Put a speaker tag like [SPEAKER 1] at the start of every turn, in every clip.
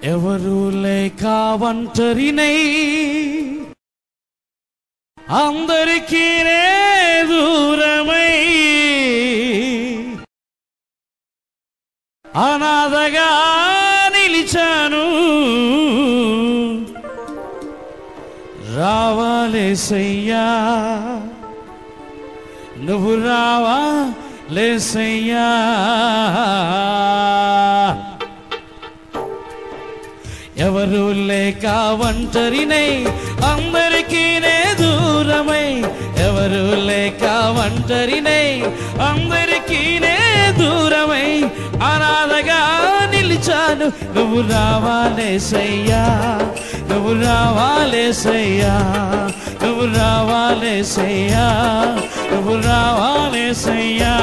[SPEAKER 1] ఎవరు లేక ఒంటరినై అందరికీ నే దూరమై అనాథగా నిలిచాను రావాలేసయ్యా నువ్వు రావా లేసయ్యా ఎవరు లేక ఒంటరినై అందరికీ నే దూరమై ఎవరు లేక ఒంటరినై అందరికీ నే దూరమై అనాథగా నిలిచాను నువ్వు రావాలేసయ్యా నువ్వు రావాలేసయ్యా నువ్వు రావాలేసయ్యా నువ్వు రావాలేసయ్యా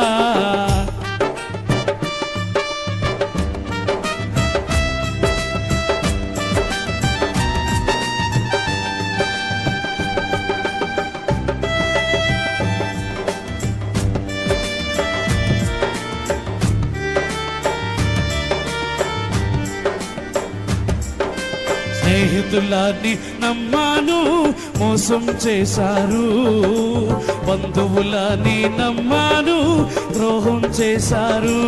[SPEAKER 1] స్నేహితులాన్ని నమ్మాను మోసం చేశారు బంధువులని నమ్మాను ద్రోహం చేశారు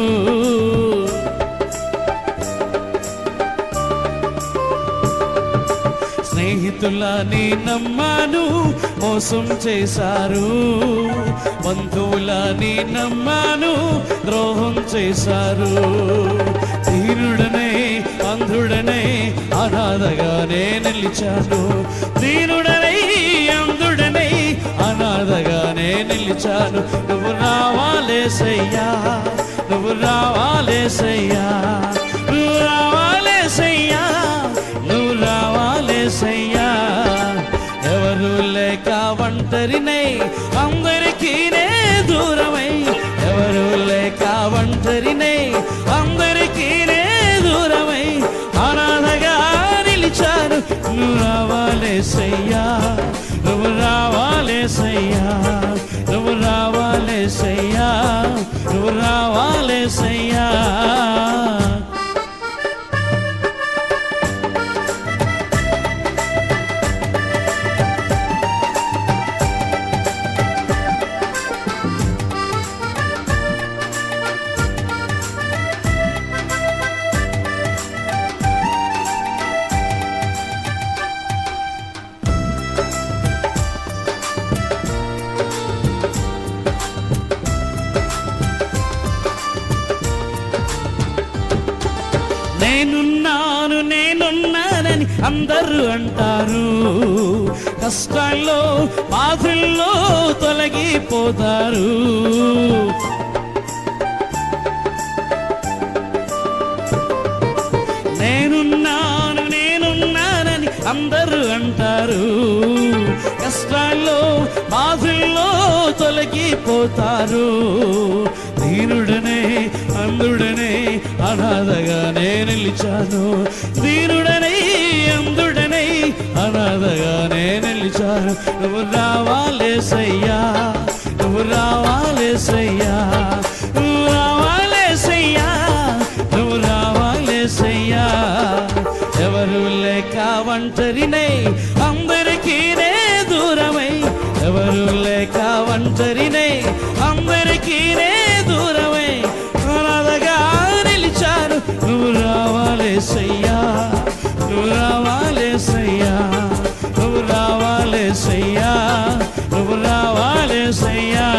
[SPEAKER 1] స్నేహితులని నమ్మాను మోసం చేశారు బంధువులని నమ్మాను ద్రోహం చేశారు దీనుడనే అంధుడనే అనాథగానే నిలిచాను దీనుడనై అంధుడనై అనాథగానే నిలిచాను నువ్వు రావాలేసయ్యా నువ్వు రావాలేసయ్యా నువ్వు రావాలేసయ్యా నువ్వు రావాలేసయ్యా ఎవరు లేక ఒంటరినై అందరికీ నే దూరమై ఎవరు లేక ఒంటరినై అందరికీ నే దూరమై అనాథగా నిలిచాను నువ్వు రావాలేసయ్యా నువ్వు రావాలేసయ్యా నువ్వు రావాలేసయ్యా నువ్వు రావాలేసయ్యా నేనున్నాను నేనున్నానని అందరూ అంటారు కష్టాల్లో బాధల్లో తొలగిపోతారు నేనున్నాను నేనున్నానని అందరూ అంటారు కష్టాల్లో బాధల్లో తొలగిపోతారు దీనుడనే అందుడనే అనాథగానే నిలిచాను దీనుడనై అందుడనై అనాథగానే నిలిచాను నువ్వు రావాలేసయ్యా నువ్వు రావాలేసయ్యా నువ్వు రావాలేసయ్యా నువ్వు రావాలేసయ్యా ఎవరు లేక ఒంటరినై అందరికీ నే దూరమై ఎవరు లేక ఒంటరినై అందరికీ నే దూరమై అనాథగా నిలిచాను నువ్వు రావాలేసయ్యా నువ్వు రావాలేసయ్యా నువ్వు రావాలేసయ్యా నువ్వు రావాలేసయ్యా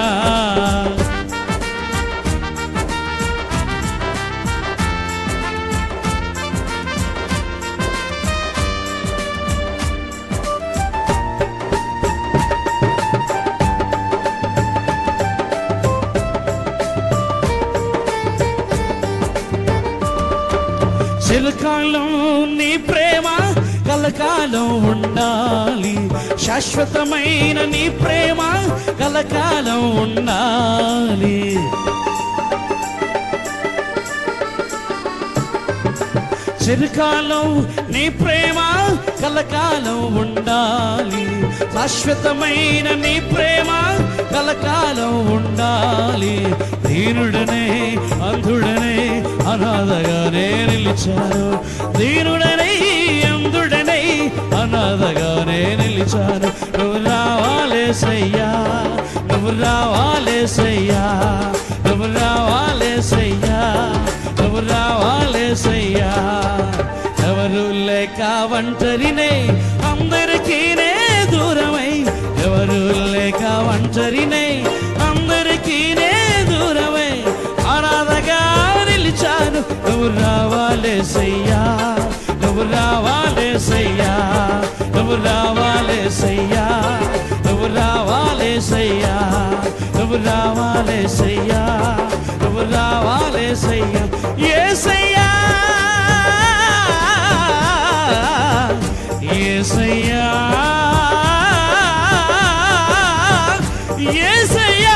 [SPEAKER 1] చిరకాలం నీ ప్రేమ కలకాలం ఉండాలి శాశ్వతమైన నీ ప్రేమ కలకాలం ఉండాలి చిరకాలం నీ ప్రేమ కలకాలం ఉండాలి శాశ్వతమైన నీ ప్రేమ కలకాలం ఉండాలి దీనుడనే అంధుడనే అనాథగానే నిలిచాను నిలిచాను దీనుడనై అందుడనై అనాథగానే నిలిచాను నువ్వు రావాలేసయ్యా నువ్వు రావాలేసయ్యా నువ్వు రావాలేసయ్యా నువ్వు రావాలేసయ్యా ఎవరు లేక ఒంటరినే అందరికీనే దూరమై ఎవరు లేక ఒంటరినే అందరికీనే దూరమై అనాథగా నిలిచాను నువ్వు రావాలేసయ్యా నువ్వు రావాలేసయ్యా నువ్వు రావాలేసయ్యా నువ్వు రావాలేసయ్యా నువ్వు రావాలేసయ్యా నువ్వు రావాలేసయ్యా ఏసయ్యా ఏసయ్యా ఏసయ్యా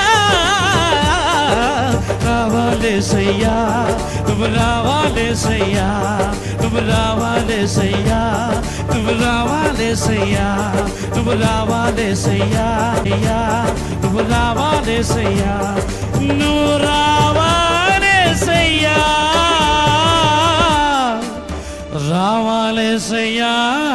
[SPEAKER 1] రావాలేసయ్యా నువ్వు రావాలేసయ్యా నువ్వు రావాలేసయ్యా నువ్వు రావాలేసయ్యా నువ్వు రావాలేసయ్యా అయ్యా నువ్వు రావాలేసయ్యా నువ్వు రావాలేసయ్యా రావాలేసయ్యా